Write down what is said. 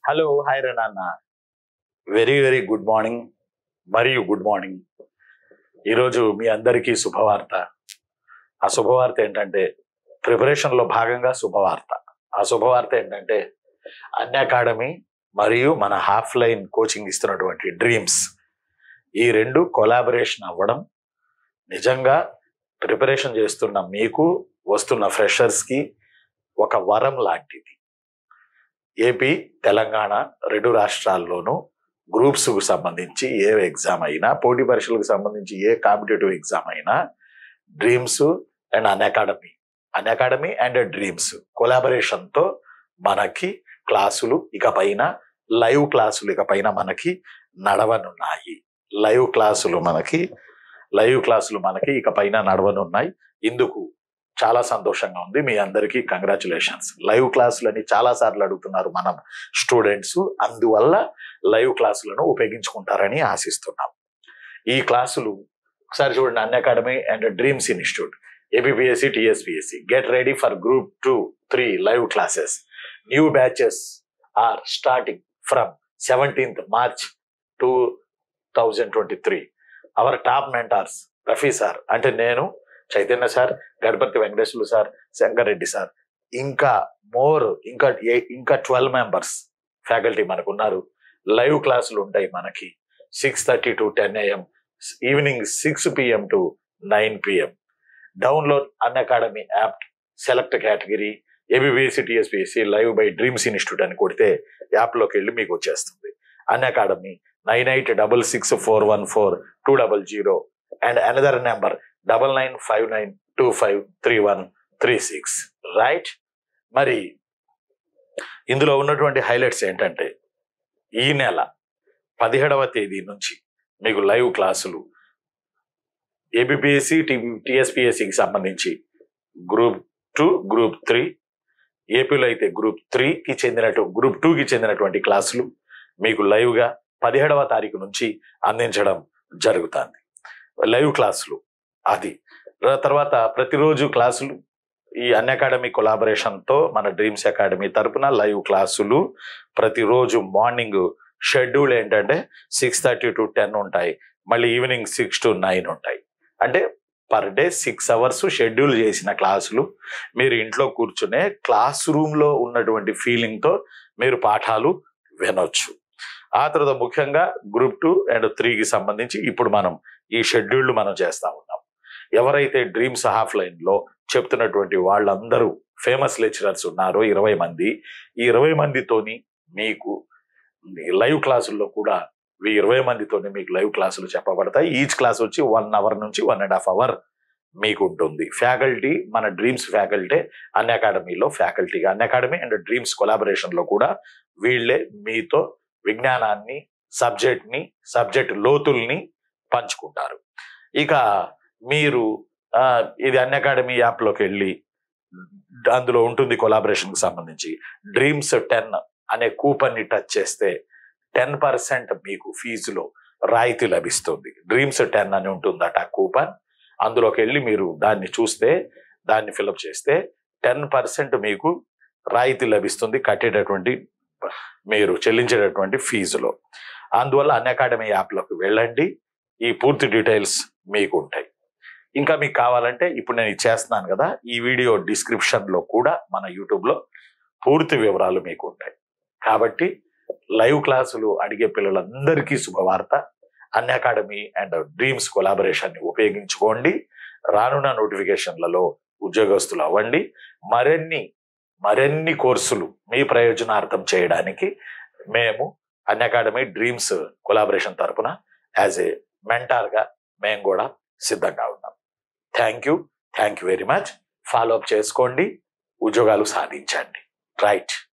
hello hi నాన్న very very good morning మరియు good morning ఈరోజు మీ అందరికీ శుభవార్త ఆ శుభవార్త ఏంటంటే ప్రిపరేషన్లో భాగంగా శుభవార్త ఆ శుభవార్త ఏంటంటే అన్ అకాడమీ మరియు మన హాఫ్ లైన్ కోచింగ్ ఇస్తున్నటువంటి డ్రీమ్స్ ఈ రెండు కొలాబరేషన్ అవ్వడం నిజంగా ప్రిపరేషన్ చేస్తున్న మీకు వస్తున్న ఫ్రెషర్స్కి ఒక వరం లాంటిది ఏపీ తెలంగాణ రెండు రాష్ట్రాల్లోనూ గ్రూప్స్ కు సంబంధించి ఏ ఎగ్జామ్ అయినా పోటీ పరీక్షలకు సంబంధించి ఏ కాంపిటేటివ్ ఎగ్జామ్ అయినా Dreams and Unacademy Unacademy and Dreams collaboration తో మనకి క్లాసులు ఇక పైన లైవ్ క్లాసులు ఇక పైన మనకి నడవనున్నాయి లైవ్ క్లాసులు మనకి లైవ్ క్లాసులు మనకి ఇక పైన నడవనున్నాయి ఇందుకు చాలా సంతోషంగా ఉంది మీ అందరికీ కంగ్రాచులేషన్స్ లైవ్ క్లాసులని చాలా సార్లు అడుగుతున్నారు మనం స్టూడెంట్స్ అందువల్ల లైవ్ క్లాసులను ఉపయోగించుకుంటారని ఆశిస్తున్నాం ఈ క్లాసులు ఒకసారి చూడండి Unacademy and Dreams institute APSC TSPSC get ready for group two three live classes new batches are starting from seventeenth March two thousand twenty three our top mentors Rafi sir అంటే నేను Chaitanya sir Ganapathi Venkateswarlu sir Shankar Reddy sir ఇంకా more ఇంకా ఏ- ఇంకా twelve members faculty మనకు ఉన్నారు live క్లాసులు ఉంటాయి మనకి six thirty to ten AM evening six PM to nine PM download Unacademy app select category APPSC TSPSC live by Dreams institute అని కొడితే యాప్లోకి వెళ్ళి మీకు వచ్చేస్తుంది Unacademy nine eight double six four one four two double zero and another number double nine five nine two five three one three six right మరి ఇందులో ఉన్నటువంటి highlights ఏంటంటే ఈ నెల పదిహేడవ తేదీ నుంచి మీకు లైవ్ క్లాసులు ఏబిపిఎస్సి టిఎస్పిఎస్సికి సంబంధించి గ్రూప్ టూ గ్రూప్ త్రీ ఏపీలో అయితే గ్రూప్ త్రీకి చెందినట్టు గ్రూప్ టూకి చెందినటువంటి క్లాసులు మీకు లైవ్గా పదిహేడవ తారీఖు నుంచి అందించడం జరుగుతుంది లైవ్ క్లాసులు అది ర- తర్వాత ప్రతిరోజు క్లాసులు ఈ అన్ అకాడమీ కొలాబరేషన్ తో మన డ్రీమ్స్ అకాడమీ తరపున లైవ్ క్లాసులు ప్రతిరోజు మార్నింగ్ షెడ్యూల్ ఏంటంటే సిక్స్ థర్టీ టు టెన్ ఉంటాయి మళ్ళీ ఈవినింగ్ సిక్స్ టు నైన్ ఉంటాయి అంటే per day six hours schedule చేసిన క్లాసులు మీరు ఇంట్లో కూర్చునే క్లాస్ రూమ్ లో ఉన్నటువంటి ఫీలింగ్ తో మీరు పాఠాలు వినొచ్చు ఆ తర్వాత ముఖ్యంగా గ్రూప్ టూ అండ్ త్రీకి సంబంధించి ఇప్పుడు మనం ఈ షెడ్యూల్ మనం చేస్తా ఉన్నాం ఎవరైతే డ్రీమ్స్ హాఫ్ లైన్ లో చెప్తున్నటువంటి వాళ్ళందరూ ఫేమస్ లెక్చరర్స్ ఉన్నారో ఇరవై మంది ఈ ఇరవై మందితోని మీకు లైవ్ క్లాసుల్లో కూడా ఈ ఇరవై మందితోని మీకు లైవ్ క్లాసులు చెప్పబడతాయి ఈచ్ క్లాస్ వచ్చి వన్ అవర్ నుంచి వన్ అండ్ హాఫ్ అవర్ మీకు ఉంటుంది ఫ్యాకల్టీ మన డ్రీమ్స్ ఫ్యాకల్టీ అన్ అకాడమీలో ఫ్యాకల్టీగా Unacademy and Dreams collaboration లో కూడా వీళ్ళే మీతో విజ్ఞానాన్ని సబ్జెక్ట్ ని సబ్జెక్ట్ లోతుల్ని పంచుకుంటారు ఇక మీరు ఆ, ఇది అన్ అకాడమీ యాప్లోకి వెళ్ళి అందులో ఉంటుంది కొలాబరేషన్ కి సంబంధించి డ్రీమ్స్ టెన్ అనే కూపన్ ని టచ్ చేస్తే టెన్ పర్సెంట్ మీకు ఫీజులో రాయితీ లభిస్తుంది డ్రీమ్స్ టెన్ అని ఉంటుందట ఆ కూపన్ అందులోకి వెళ్ళి మీరు దాన్ని చూస్తే దాన్ని ఫిలప్ చేస్తే టెన్ పర్సెంట్ మీకు రాయితీ లభిస్తుంది కట్టేటటువంటి మీరు చెల్లించేటటువంటి ఫీజులో అందువల్ల అన్ అకాడమీ యాప్లోకి వెళ్ళండి ఈ పూర్తి డీటెయిల్స్ మీకు ఉంటాయి ఇంకా మీకు కావాలంటే ఇప్పుడు నేను ఇది చేస్తున్నాను కదా ఈ వీడియో డిస్క్రిప్షన్ లో కూడా మన యూట్యూబ్ లో పూర్తి వివరాలు మీకు ఉంటాయి కాబట్టి లైవ్ క్లాసులు అడిగే పిల్లలందరికీ శుభవార్త Unacademy and Dreams collaboration ని ఉపయోగించుకోండి రానున్న నోటిఫికేషన్లలో ఉద్యోగస్తులు అవ్వండి మరిన్ని మరిన్ని కోర్సులు మీ ప్రయోజనార్థం చేయడానికి మేము అన్ అకాడమీ డ్రీమ్స్ కొలాబరేషన్ తరపున యాజ్ ఏ మెంటార్గా మేము కూడా సిద్ధంగా ఉన్నాం thank you thank you very much follow up చేసుకోండి ఉద్యోగాలు సాధించండి రైట్